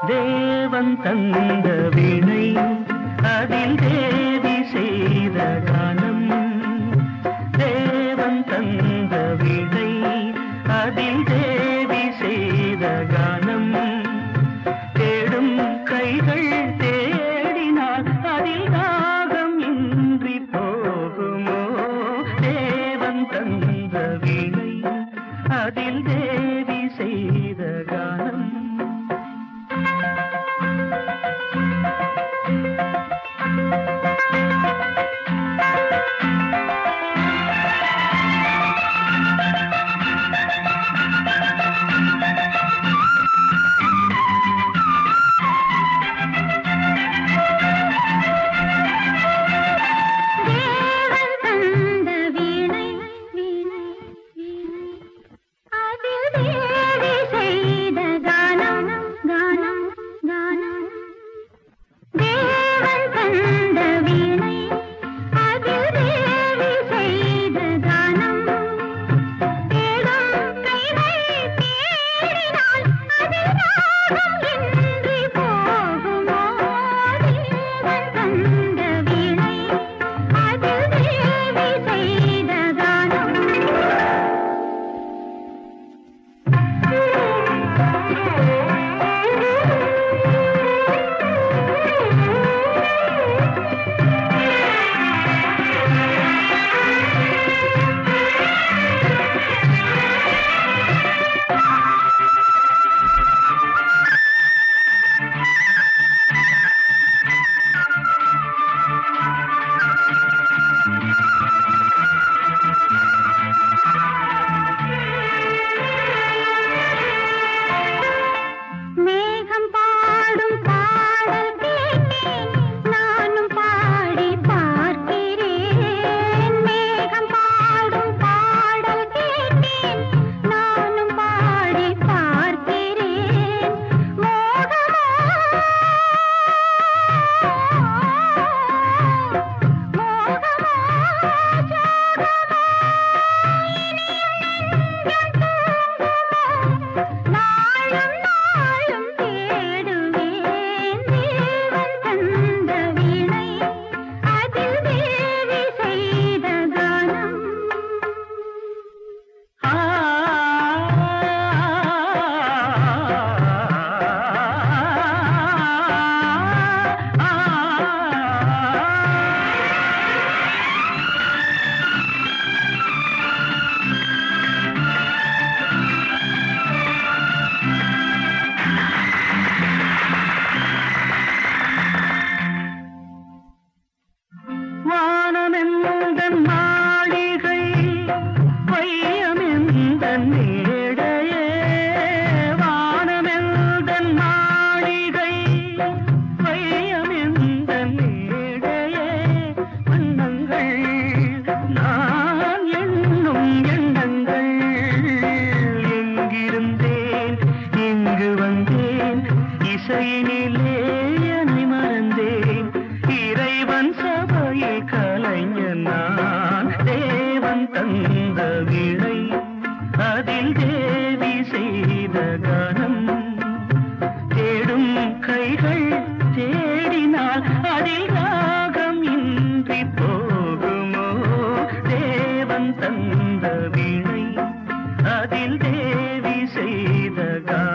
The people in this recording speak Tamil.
தேவன் தந்த வீணை அதில் தேவி செய்த கானம் தேவன் தந்த வீணை அதில் தேவி செய்த கானம் தேடும் கைகள் தேடினால் அதில் தாகம் இன்றி போகுமோ தேவன் தந்த வீணை அதில் தேவி செய்த கானம் தேவன் தந்த வீணை வீணை வீணை அதில் தேவி செய்த கானம் கானம் கானம் தேவன் தந்த வீணை அதில் தேவி செய்த கானம் தேடும் கைகள் தேடினால் அதில் ராகம் இன்றி போகுமோ தேவன் தந்த வீணை அதில் தேவி செய்த கானம் மேகம் பாடும் பாடல் கேட்டேன் நானும் பாடி பார்க்கிறேன் மேகம் பாடும் பாடல் கேட்டேன் நானும் பாடி பார்க்கிறேன் மோகமோ மோகமோ நாளும் நாளும் தேடுவேன் தேவன் தந்த வீணை அதில் தேவி செய்த கானம் ஆ வானமெந்தன் மாளிகை வையமெந்தன் மேடையே வானமெந்தன் மாளிகை வையமெந்தன் மேடையே வண்ணங்கள் நான் எண்ணும் எண்ணங்கள் எங்கிருந்தேன் இங்கு வந்தேன் இசையினிலே என்னை மறந்தேன் இறைவன் சபையில் கலைஞன் நான் தேவன் தந்த விளை அதில் தேவி செய்த கானம் தேடும் கைகள் தேடினால் அதில் ராகம் இன்றி போகுமோ தேவன் தந்த விளை அதில் தேவி செய்த கானம்